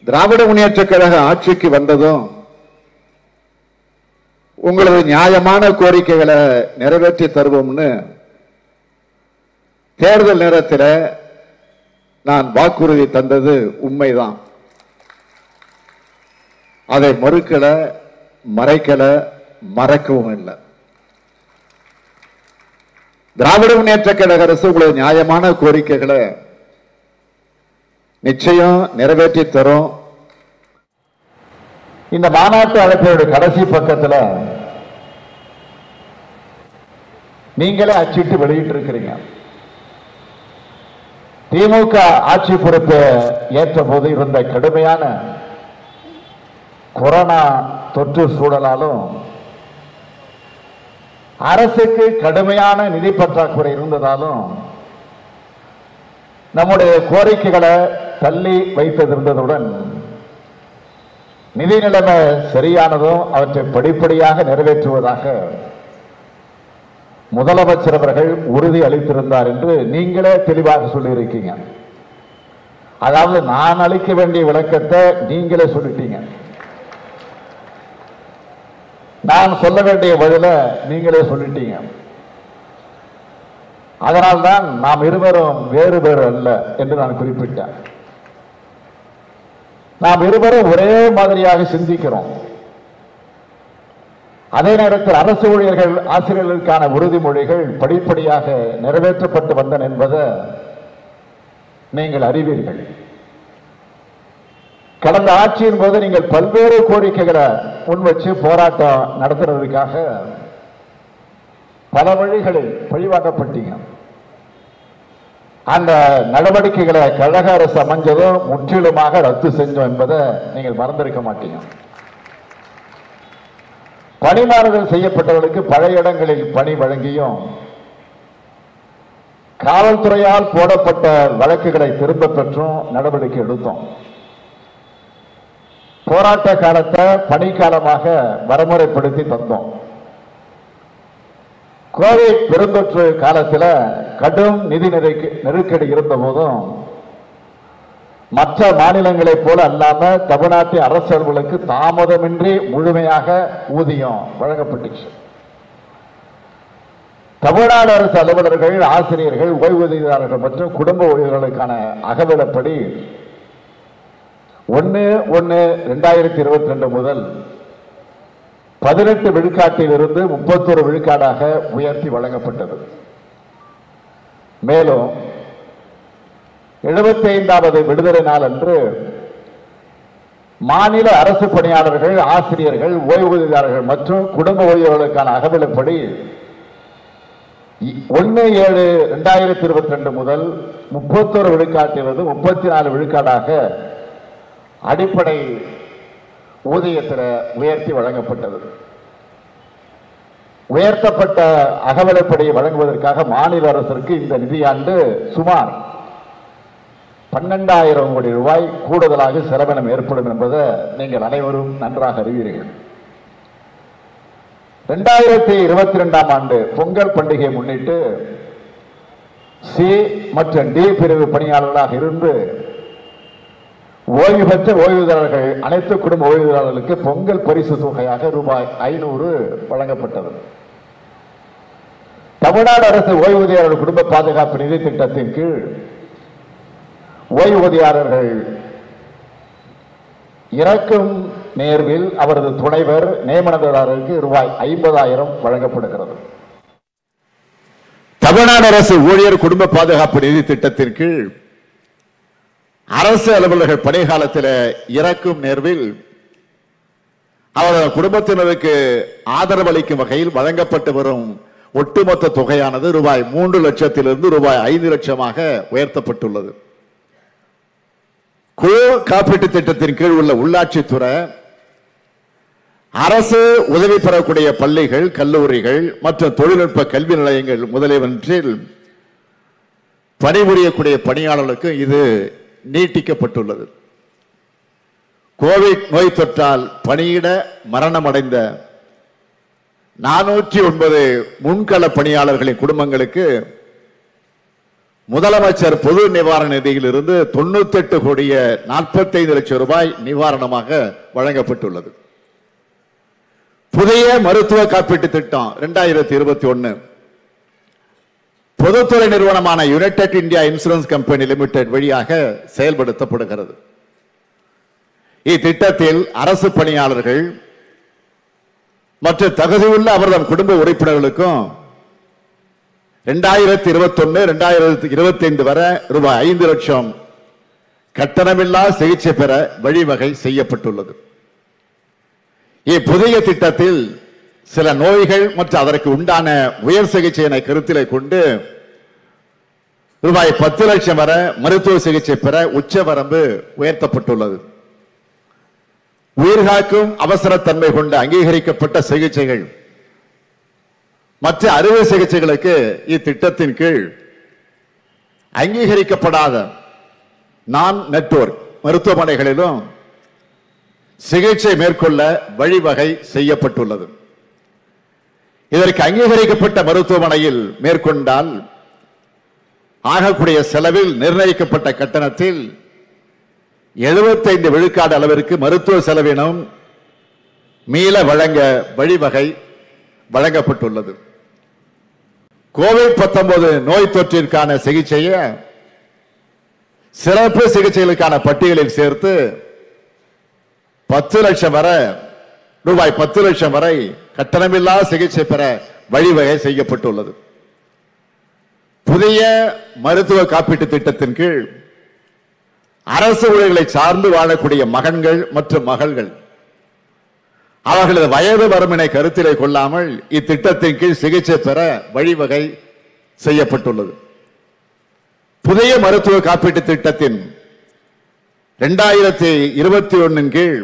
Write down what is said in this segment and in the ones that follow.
திராவிட முன்னேற்ற கழக ஆட்சிக்கு வந்ததும் உங்களது நியாயமான கோரிக்கைகளை நிறைவேற்றி தருவோம்னு தேர்தல் நேரத்தில் நான் வாக்குறுதி தந்தது உண்மைதான் அதை மறுக்கல மறைக்கல மறக்கவும் இல்லை திராவிட முன்னேற்ற கழக அரசு உங்களது நியாயமான கோரிக்கைகளை நிச்சயம் நிறைவேற்றி தரும் இந்த மாநாட்டு அழைப்போட கடைசி பக்கத்துல நீங்களே அச்சிட்டு வெளியிட்டு இருக்கிறீங்க திமுக ஆட்சி பொறுப்பை ஏற்ற போது இருந்த கடுமையான கொரோனா தொற்று சூழலாலும் அரசுக்கு கடுமையான நிதி பற்றாக்குறை இருந்ததாலும் நம்முடைய கோரிக்கைகளை தள்ளி வைத்திருந்ததுடன் நிதி நிலைமை சரியானதும் அவற்றை படிப்படியாக நிறைவேற்றுவதாக முதலமைச்சர் அவர்கள் உறுதி அளித்திருந்தார் என்று நீங்களே தெளிவாக சொல்லியிருக்கீங்க அதாவது நான் அளிக்க வேண்டிய விளக்கத்தை நீங்களே சொல்லிட்டீங்க நான் சொல்ல வேண்டிய பதில நீங்களே சொல்லிட்டீங்க அதனால்தான் நாம் இருவரும் வேறு வேறு அல்ல என்று நான் குறிப்பிட்டேன் நாம் இருவரும் ஒரே மாதிரியாக சிந்திக்கிறோம் அதே நேரத்தில் அரசு ஊழியர்கள் ஆசிரியர்களுக்கான உறுதிமொழிகள் படிப்படியாக நிறைவேற்றப்பட்டு வந்தன என்பதை நீங்கள் அறிவீர்கள் கடந்த ஆட்சியின் போது நீங்கள் பல்வேறு கோரிக்கைகளை முன்வச்சு போராட்டம் நடத்துறதுக்காக பல வழிகளில் பழிவாங்கப்பட்டீங்க அந்த நடவடிக்கைகளை கழக அரசு அமைஞ்சதும் முற்றிலுமாக ரத்து செஞ்சோம் என்பதை நீங்கள் மறந்திருக்க மாட்டீங்க பணிமாறுதல் செய்யப்பட்டவர்களுக்கு பழைய இடங்களில் பணி வழங்கியும் காவல்துறையால் போடப்பட்ட வழக்குகளை திரும்ப பெற்றும் நடவடிக்கை எடுத்தோம் போராட்ட காலத்தை பணிக்காலமாக வரமுறைப்படுத்தி தந்தோம் கோவிட் பெருந்தொற்று காலத்தில் கடும் நிதி நெருக்க- நெருக்கடி இருந்த போதும் மற்ற மாநிலங்களைப் போல அல்லாம தமிழ்நாட்டு அரசு அலுவலர்களுக்கு தாமதமின்றி முழுமையாக ஊதியம் வழங்கப்பட்டுச்சு தமிழ்நாடு அரசு அலுவலர்கள் ஆசிரியர்கள் ஓய்வூதியதாரர்கள் மற்றும் குடும்ப ஊழியர்களுக்கான அகவிலப்படி ஒன்று ஒன்று ரெண்டாயிரத்தி இருபத்தி ரெண்டு முதல் பதினெட்டு விழுக்காட்டில் இருந்து முப்பத்தொரு விழுக்காடாக உயர்த்தி வழங்கப்பட்டது மேலும் எழுபத்தி ஐந்தாவது விடுதலை நாள் அன்று மாநில அரசு பணியாளர்கள் ஆசிரியர்கள் ஓய்வூதியதாரர்கள் மற்றும் குடும்ப ஓய்வர்களுக்கான அகவிலப்படி ஒன்று ஏழு ரெண்டாயிரத்தி இருபத்தி ரெண்டு முதல் முப்பத்தொரு விழுக்காட்டிலிருந்து முப்பத்தி நாலு விழுக்காடாக அடிப்படை ஊதியத்தில் உயர்த்தி வழங்கப்பட்டது உயர்த்தப்பட்ட அகவிலைப்படியை வழங்குவதற்காக மாநில அரசிற்கு இந்த நிதியாண்டு சுமார் பன்னெண்டாயிரம் கோடி ரூபாய் கூடுதலாக செலவினம் ஏற்படும் என்பதை நீங்கள் அனைவரும் நன்றாக அறிவீர்கள் ரெண்டாயிரத்தி இருபத்தி ரெண்டாம் ஆண்டு பொங்கல் பண்டிகையை முன்னிட்டு சி மற்றும் டி பிரிவு பணியாளர்களாக இருந்து ஓய்வு பெற்ற ஓய்வுதாரர்கள் அனைத்து குடும்ப ஓய்வுதாரர்களுக்கு பொங்கல் பரிசு தொகையாக ரூபாய் ஐநூறு வழங்கப்பட்டது தமிழ்நாடு அரசு ஓய்வூதியாளர் குடும்ப பாதுகாப்பு நிதி திட்டத்தின் கீழ் ஓய்வூதியாளர்கள் இறக்கும் நேர்வில் அவரது துணைவர் நியமனதாரருக்கு ரூபாய் ஐம்பதாயிரம் வழங்கப்படுகிறது தமிழ்நாடு அரசு ஊழியர் குடும்ப பாதுகாப்பு நிதி திட்டத்தின் கீழ் அரசு அலுவலர்கள் பணிகாலத்தில் இறக்கும் நேர்வில் அவரது குடும்பத்தினருக்கு ஆதரவளிக்கும் வகையில் வழங்கப்பட்டு வரும் ஒட்டுமொத்த தொகையானது ரூபாய் மூன்று லட்சத்திலிருந்து ரூபாய் ஐந்து லட்சமாக உயர்த்தப்பட்டுள்ளது குழு காப்பீட்டு திட்டத்தின் கீழ் உள்ள உள்ளாட்சித்துறை அரசு உதவி பெறக்கூடிய பள்ளிகள் கல்லூரிகள் மற்றும் தொழில்நுட்ப கல்வி நிலையங்கள் முதலியவற்றில் பணிபுரியக்கூடிய பணியாளர்களுக்கு இது நீட்டிக்கப்பட்டுள்ளது கோவிட் நோய் தொற்றால் பணியிட மரணமடைந்த நானூற்றி ஒன்பது முன்கள பணியாளர்களின் குடும்பங்களுக்கு முதலமைச்சர் பொது நிவாரண நிதியிலிருந்து தொண்ணூத்தெட்டு கோடிய நாற்பத்தைந்து லட்சம் ரூபாய் நிவாரணமாக வழங்கப்பட்டுள்ளது புதிய மருத்துவ காப்பீட்டு திட்டம் இரண்டாயிரத்தி இருபத்தி ஒன்னு பொதுத்துறை நிறுவனமான United India Insurance Company Limited வழியாக செயல்படுத்தப்படுகிறது இத்திட்டத்தில் அரசு பணியாளர்கள் மற்றும் தகுதியுள்ள அவர்தம் குடும்ப உறுப்பினர்களுக்கும் இரண்டாயிரத்தி இருபத்தி ஒன்னு இரண்டாயிரத்தி இருபத்தி ஐந்து வரை ரூபாய் ஐந்து லட்சம் கட்டணமில்லா சிகிச்சை பெற வழிவகை செய்யப்பட்டுள்ளது இப்புதிய திட்டத்தில் சில நோய்கள் மற்றும் அதற்கு உண்டான உயர் சிகிச்சையினை கருத்திலே கொண்டு ரூபாய் பத்து லட்சம் வரை மருத்துவ சிகிச்சை பெற உச்சவரம்பு உயர்த்தப்பட்டுள்ளது உயிர்காக்கும் அவசரத்தன்மை கொண்ட அங்கீகரிக்கப்பட்ட சிகிச்சைகள் மற்ற அறுவை சிகிச்சைகளுக்கு இத்திட்டத்தின் கீழ் அங்கீகரிக்கப்படாத நான் நெட்வொர்க் மருத்துவமனைகளிலும் சிகிச்சை மேற்கொள்ள வழிவகை செய்யப்பட்டுள்ளது இதற்கு அங்கீகரிக்கப்பட்ட மருத்துவமனையில் மேற்கொண்டால் ஆகக்கூடிய செலவில் நிர்ணயிக்கப்பட்ட கட்டணத்தில் 75 விழுக்காடு அளவிற்கு மருத்துவ செலவினம் மீள வழங்க வழிவகை வழங்கப்பட்டுள்ளது கோவிட் 19 நோய் தொற்றிற்கான சிகிச்சையை சிறப்பு சிகிச்சைகளுக்கான பட்டியலில் சேர்த்து பத்து லட்சம் வரை ரூபாய் பத்து லட்சம் வரை கட்டணமில்லா சிகிச்சை பெற வழிவகை செய்யப்பட்டுள்ளது புதிய மருத்துவ காப்பீட்டு திட்டத்தின் கீழ் அரசு ஊழியர்களை சார்ந்து வாழக்கூடிய மகன்கள் மற்றும் மகள்கள் அவர்களது வயது வரம்பினை கருத்திலே கொள்ளாமல் இத்திட்டத்தின் கீழ் சிகிச்சை பெற வழிவகை செய்யப்பட்டுள்ளது புதிய மருத்துவ காப்பீட்டு திட்டத்தின் இரண்டாயிரத்தி இருபத்தி ஒன்னின் கீழ்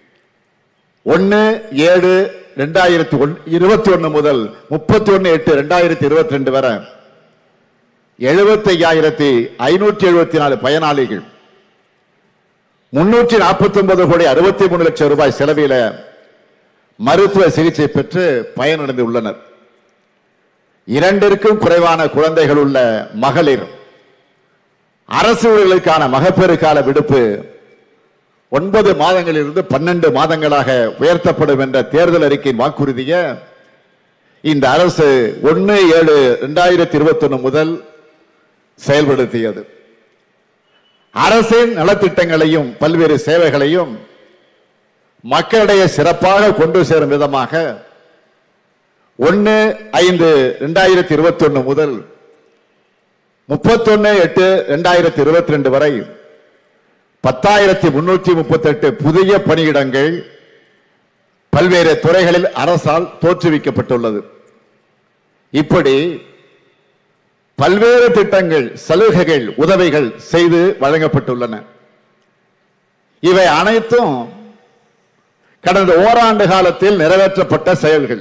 ஒன்னு ஏழு ரெண்டாயிரத்தி ஒன் இருபத்தி ஒன்னு முதல் முப்பத்தி ஒன்னு எட்டு ரெண்டாயிரத்தி இருபத்தி ரெண்டு வரை எழுபத்தி ஐயாயிரத்தி ஐநூற்றி எழுபத்தி நாலு பயனாளிகள் முன்னூற்றி நாற்பத்தி ஒன்பது கோடி அறுபத்தி மூணு லட்சம் ரூபாய் செலவில மருத்துவ சிகிச்சை பெற்று பயனடைந்து உள்ளனர் இரண்டிற்கும் குறைவான குழந்தைகள் உள்ள மகளிர் அரசு ஊழியர்களுக்கான மகப்பேறு கால விடுப்பு ஒன்பது மாதங்களிலிருந்து பன்னெண்டு மாதங்களாக உயர்த்தப்படும் என்ற தேர்தல் அறிக்கை வாக்குறுதிய இந்த அரசு ஒன்னு ஏழு இரண்டாயிரத்தி இருபத்தி ஒன்னு முதல் செயல்படுத்தியது அரசின் நலத்திட்டங்களையும் பல்வேறு சேவைகளையும் மக்களிடையே சிறப்பாக கொண்டு சேரும் விதமாக ஒன்னு ஐந்து இரண்டாயிரத்தி இருபத்தி ஒன்னு முதல் முப்பத்தொன்னு எட்டு இரண்டாயிரத்தி இருபத்தி ரெண்டு வரை பத்தாயிரத்தி முன்னூற்றி முப்பத்தி எட்டு புதிய பணியிடங்கள் பல்வேறு துறைகளில் அரசால் தோற்றுவிக்கப்பட்டுள்ளது இப்படி பல்வேறு திட்டங்கள் சலுகைகள் உதவிகள் செய்து வழங்கப்பட்டுள்ளன இவை அனைத்தும் கடந்த ஓராண்டு காலத்தில் நிறைவேற்றப்பட்ட செயல்கள்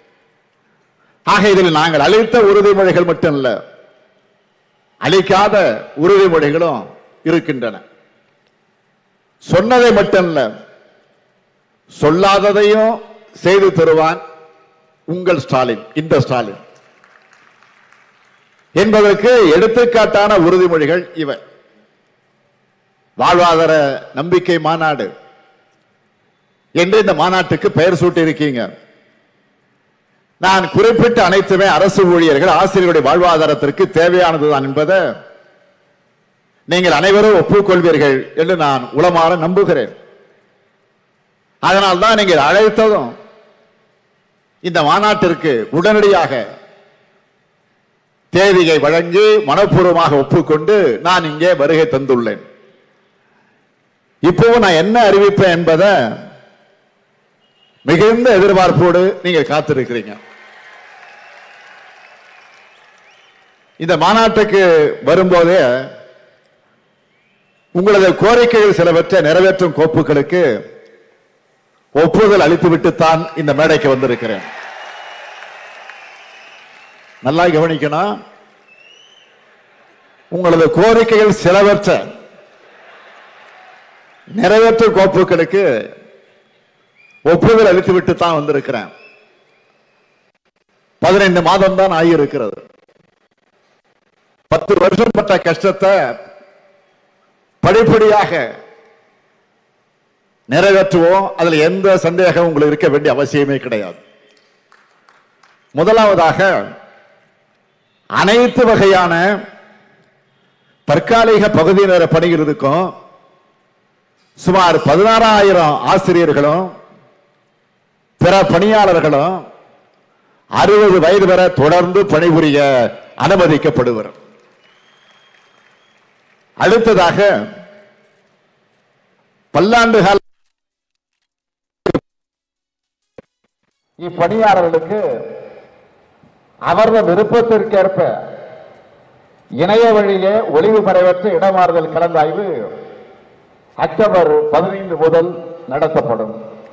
ஆக இதில் நாங்கள் அளித்த உறுதிமொழிகள் மட்டுமல்ல அளிக்காத உறுதிமொழிகளும் இருக்கின்றன சொன்னதை மட்டுமல்ல சொல்லாததையும் செய்து தருவான் உங்கள் ஸ்டாலின் இந்த ஸ்டாலின் என்பதற்கு எடுத்துக்காட்டான உறுதிமொழிகள் இவை வாழ்வாதார நம்பிக்கை மாநாடு என்று இந்த மாநாட்டுக்கு பெயர் சூட்டி இருக்கீங்க நான் குறிப்பிட்ட அனைத்துமே அரசு ஊழியர்கள் ஆசிரியர்களுடைய வாழ்வாதாரத்திற்கு தேவையானதுதான் என்பதை நீங்கள் அனைவரும் ஒப்புக்கொள்வீர்கள் என்று நான் உளமாற நம்புகிறேன் அதனால் தான் நீங்கள் அழைத்ததும் இந்த மாநாட்டிற்கு உடனடியாக தேதியை வழங்கி மனப்பூர்வமாக ஒப்புக்கொண்டு நான் இங்கே வருகை தந்துள்ளேன் இப்போ நான் என்ன அறிவிப்பேன் என்பதை மிகுந்த எதிர்பார்ப்போடு நீங்க காத்திருக்கிறீங்க இந்த மாநாட்டுக்கு வரும்போதே உங்களது கோரிக்கைகள் சிலவற்றை நிறைவேற்றும் கோப்புகளுக்கு ஒப்புதல் அளித்துவிட்டுத்தான் இந்த மேடைக்கு வந்திருக்கிறேன் நல்லா கவனிக்கணும் உங்களது கோரிக்கைகள் சிலவற்ற நிறைவேற்றும் கோப்புகளுக்கு ஒப்புதல் அளித்துவிட்டு தான் வந்திருக்கிறேன் பதினைந்து மாதம் தான் ஆகியிருக்கிறது பத்து வருஷம் பட்ட கஷ்டத்தை படிப்படியாக நிறைவேற்றுவோம் அதுல எந்த சந்தேகம் உங்களுக்கு இருக்க வேண்டிய அவசியமே கிடையாது முதலாவதாக அனைத்து வகையான தற்காலிக பகுதி நேர பணிகள் இருக்கும் சுமார் பதினாறாயிரம் ஆசிரியர்களும் பிற பணியாளர்களும் அறுபது வயது வரை தொடர்ந்து பணிபுரிய அனுமதிக்கப்படுவர் அடுத்ததாக பல்லாண்டு கால இப்பணியாளர்களுக்கு அவரது விருப்பத்திற்கேற்ப இணைய வழியே ஒளிவு மறைவற்ற இடமாறுதல் கலந்தாய்வு அக்டோபர் பதினைந்து முதல் நடத்தப்படும்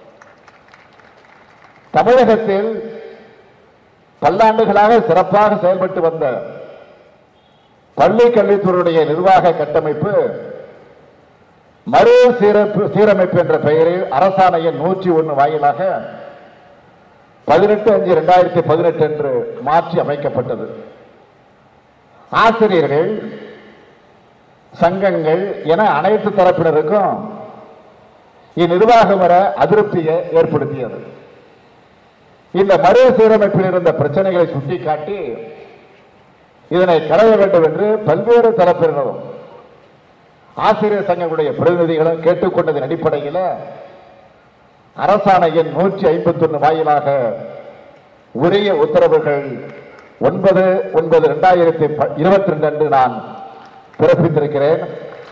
தமிழகத்தில் பல்லாண்டுகளாக சிறப்பாக செயல்பட்டு வந்த பள்ளி கல்வித்துறையுடைய நிர்வாக கட்டமைப்பு மறு சீரமைப்பு சீரமைப்பு என்ற பெயரில் அரசாணை எண் நூற்றி ஒன்று வாயிலாக பதினெட்டு அஞ்சு இரண்டாயிரத்தி பதினெட்டு என்று மாற்றி அமைக்கப்பட்டது ஆசிரியர்கள் சங்கங்கள் என அனைத்து தரப்பினருக்கும் இந்நிர்வாகம் வர அதிருப்தியை ஏற்படுத்தியது இந்த மறுசீரமைப்பில் இருந்த பிரச்சனைகளை சுட்டிக்காட்டி இதனை களைய வேண்டும் என்று பல்வேறு தரப்பினரும் ஆசிரியர் சங்கங்களுடைய பிரதிநிதிகளும் கேட்டுக்கொண்டதன் அடிப்படையில் அரசாணை எண் நூற்றி ஐம்பத்தி ஒன்று வாயிலாக உரிய உத்தரவுகள் ஒன்பது ஒன்பது இரண்டாயிரத்தி இருபத்தி ரெண்டு அன்று நான் பிறப்பித்திருக்கிறேன்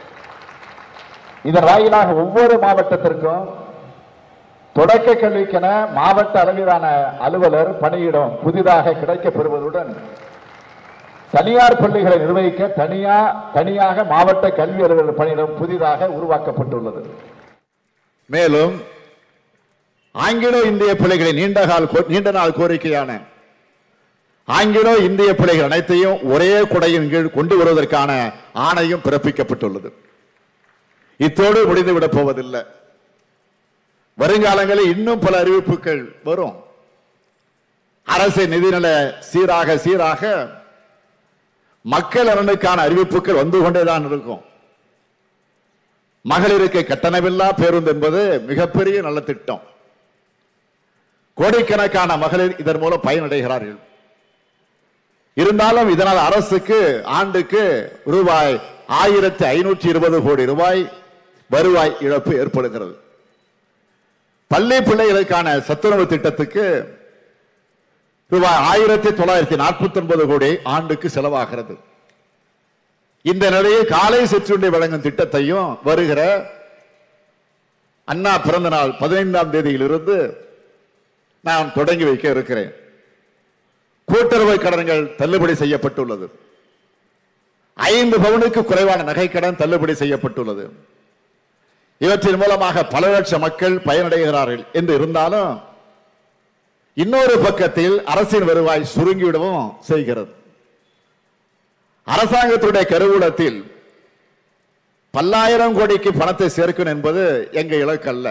இதன் வாயிலாக ஒவ்வொரு மாவட்டத்திற்கும் தொடக்க கல்விக்கென மாவட்ட அளவிலான அலுவலர் பணியிடம் புதிதாக கிடைக்கப் பெறுவதுடன் தனியார் பள்ளிகளை நிர்வகிக்க தனியா தனியாக மாவட்ட கல்வி அலுவலர் பணியிடம் புதிதாக உருவாக்கப்பட்டுள்ளது மேலும் ஆங்கிலோ இந்திய பிள்ளைகளின் நீண்ட கால கோ- நீண்ட நாள் கோரிக்கையான ஆங்கிலோ இந்திய பிள்ளைகள் அனைத்தையும் ஒரே குடையின் கீழ் கொண்டு வருவதற்கான ஆணையும் பிறப்பிக்கப்பட்டுள்ளது இத்தோடு முடிந்துவிடப் போவதில்லை வருங்காலங்களில் இன்னும் பல அறிவிப்புகள் வரும் அரசு நிதிநில சீராக சீராக மக்கள் நலனுக்கான அறிவிப்புகள் வந்து கொண்டேதான் இருக்கும் மகளிருக்கு கட்டணமில்லா பேருந்து என்பது மிகப்பெரிய நல்ல திட்டம் கோடிக்கணக்கான மகளிர் இதன் மூலம் பயனடைகிறார்கள் இருந்தாலும் இதனால் அரசுக்கு ஆண்டுக்கு ரூபாய் ஆயிரத்தி ஐநூற்றி இருபது கோடி ரூபாய் வருவாய் இழப்பு ஏற்படுகிறது பள்ளி பிள்ளைகளுக்கான சத்துணவு திட்டத்துக்கு ரூபாய் ஆயிரத்தி தொள்ளாயிரத்தி நாற்பத்தி ஒன்பது கோடி ஆண்டுக்கு செலவாகிறது இந்த நிலையில் காலை சிற்றுண்டி வழங்கும் திட்டத்தையும் வருகிற அண்ணா பிறந்த நாள் பதினைந்தாம் தேதியிலிருந்து நான் தொடங்கி வைக்க இருக்கிறேன் கூட்டுறவு கடன்கள் தள்ளுபடி செய்யப்பட்டுள்ளது ஐந்து பவுனுக்கு குறைவான நகை கடன் தள்ளுபடி செய்யப்பட்டுள்ளது இவற்றின் மூலமாக பல லட்சம் மக்கள் பயனடைகிறார்கள் என்று இருந்தாலும் இன்னொரு பக்கத்தில் அரசின் வருவாய் சுருங்கிவிடவும் செய்கிறது அரசாங்கத்துடைய கருவூலத்தில் பல்லாயிரம் கோடிக்கு பணத்தை சேர்க்கணும் என்பது எங்க இலக்கு அல்ல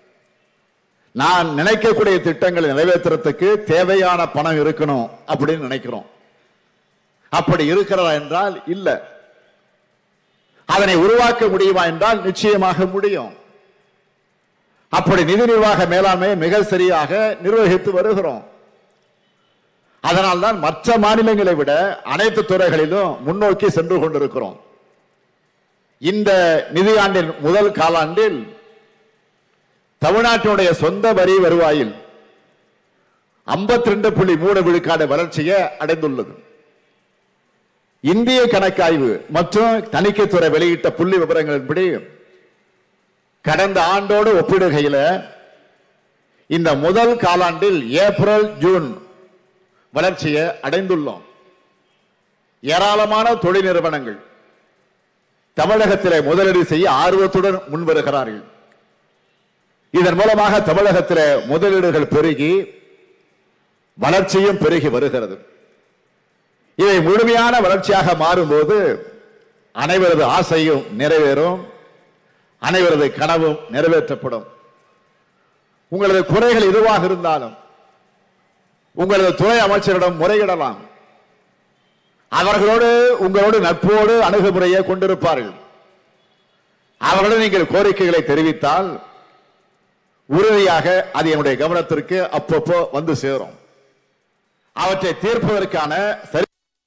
நான் நினைக்கக்கூடிய திட்டங்களை நிறைவேற்றுறதுக்கு தேவையான பணம் இருக்கணும் அப்படின்னு நினைக்கிறோம் அப்படி இருக்கிறதா என்றால் இல்ல அதனை உருவாக்க முடியுமா என்றால் நிச்சயமாக முடியும் அப்படி நிதி நிர்வாக மேலாண்மையை மிக சரியாக நிர்வகித்து வருகிறோம் அதனால்தான் மற்ற மாநிலங்களை விட அனைத்து துறைகளிலும் முன்னோக்கி சென்று கொண்டிருக்கிறோம் இந்த நிதியாண்டின் முதல் காலாண்டில் தமிழ்நாட்டினுடைய சொந்த வரி வருவாயில் 52.3 ரெண்டு புள்ளி மூணு விழுக்காடு வளர்ச்சியை அடைந்துள்ளது இந்திய கணக்காய்வு மற்றும் தணிக்கைத்துறை வெளியிட்ட புள்ளி விவரங்களின்படி கடந்த ஆண்டோடு ஒப்பிடுகையில் இந்த முதல் காலாண்டில் ஏப்ரல் ஜூன் வளர்ச்சியை அடைந்துள்ளோம் ஏராளமான தொழில் நிறுவனங்கள் தமிழகத்திலே முதலீடு செய்ய ஆர்வத்துடன் முன்வருகிறார்கள் இதன் மூலமாக தமிழகத்திலே முதலீடுகள் பெருகி வளர்ச்சியும் பெருகி வருகிறது இவை முழுமையான வளர்ச்சியாக மாறும்போது அனைவரது ஆசையும் நிறைவேறும் அனைவரது கனவும் நிறைவேற்றப்படும் உங்களது குறைகள் எதுவாக இருந்தாலும் உங்களது துறை அமைச்சரிடம் முறையிடலாம் அவர்களோடு உங்களோடு நட்போடு அணுகுமுறையை கொண்டிருப்பார்கள் அவர்களும் நீங்கள் கோரிக்கைகளை தெரிவித்தால் உறுதியாக அது என்னுடைய கவனத்திற்கு அப்பப்போ வந்து சேரும் அவற்றை தீர்ப்பதற்கான சரி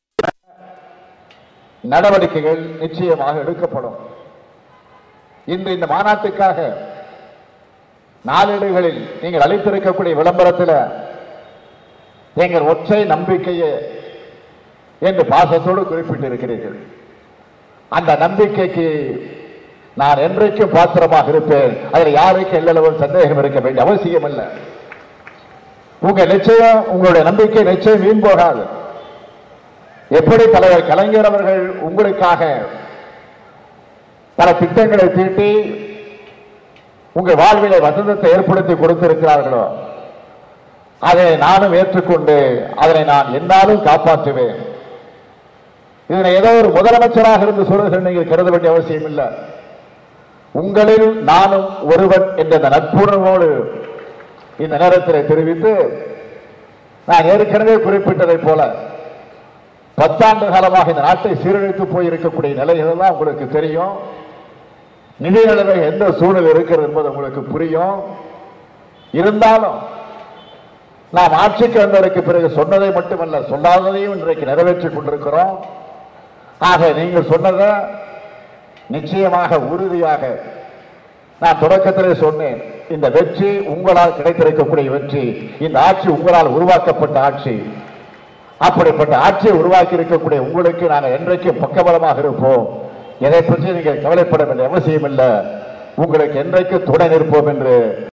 நடவடிக்கைகள் நிச்சயமாக எடுக்கப்படும் இன்று இந்த மாநாட்டுக்காக நாளேடுகளில் நீங்கள் அளித்திருக்கக்கூடிய விளம்பரத்தில் எங்கள் ஒற்றை நம்பிக்கையே என்று பாசத்தோடு குறிப்பிட்டிருக்கிறீர்கள் அந்த நம்பிக்கைக்கு நான் என்றைக்கும் பாத்திரமாக இருப்பேன் அதில் யாருக்கு எல்லளவு சந்தேகம் இருக்க வேண்டிய அவசியம் இல்லை உங்க நிச்சயம் உங்களுடைய நம்பிக்கை நிச்சயம் வீண் போகாது எப்படி தலைவர் கலைஞர் அவர்கள் உங்களுக்காக பல திட்டங்களை தீட்டி உங்கள் வாழ்விலே வசந்தத்தை ஏற்படுத்தி கொடுத்திருக்கிறார்களோ அதை நானும் ஏற்றுக்கொண்டு அதனை நான் என்னாலும் காப்பாற்றுவேன் இதனை ஏதோ ஒரு முதலமைச்சராக இருந்து சொல்லுகிற நீங்கள் கருத வேண்டிய அவசியம் இல்லை உங்களில் நானும் ஒருவன் என்ற இந்த நட்புணர்வோடு இந்த நேரத்தில் தெரிவித்து நான் ஏற்கனவே குறிப்பிட்டதைப் போல பத்தாண்டு காலமாக இந்த நாட்டை சீரழித்து போயிருக்கக்கூடிய நிலைகள் எல்லாம் உங்களுக்கு தெரியும் நிதி நிலைமை எந்த சூழல் இருக்கிறது என்பது உங்களுக்கு புரியும் இருந்தாலும் நாம் ஆட்சிக்கு வந்ததற்கு பிறகு சொன்னதை மட்டுமல்ல சொல்லாததையும் இன்றைக்கு நிறைவேற்றிக் கொண்டிருக்கிறோம் ஆக நீங்கள் சொன்னதை நிச்சயமாக உறுதியாக நான் தொடக்கத்திலே சொன்னேன் இந்த வெற்றி உங்களால் கிடைத்திருக்கக்கூடிய வெற்றி இந்த ஆட்சி உங்களால் உருவாக்கப்பட்ட ஆட்சி அப்படிப்பட்ட ஆட்சியை உருவாக்கி இருக்கக்கூடிய உங்களுக்கு நாங்கள் என்றைக்கும் பக்கபலமாக இருப்போம் எதை பற்றி நீங்கள் கவலைப்பட வேண்டிய அவசியம் இல்லை உங்களுக்கு என்றைக்கு துணை நிற்போம் என்று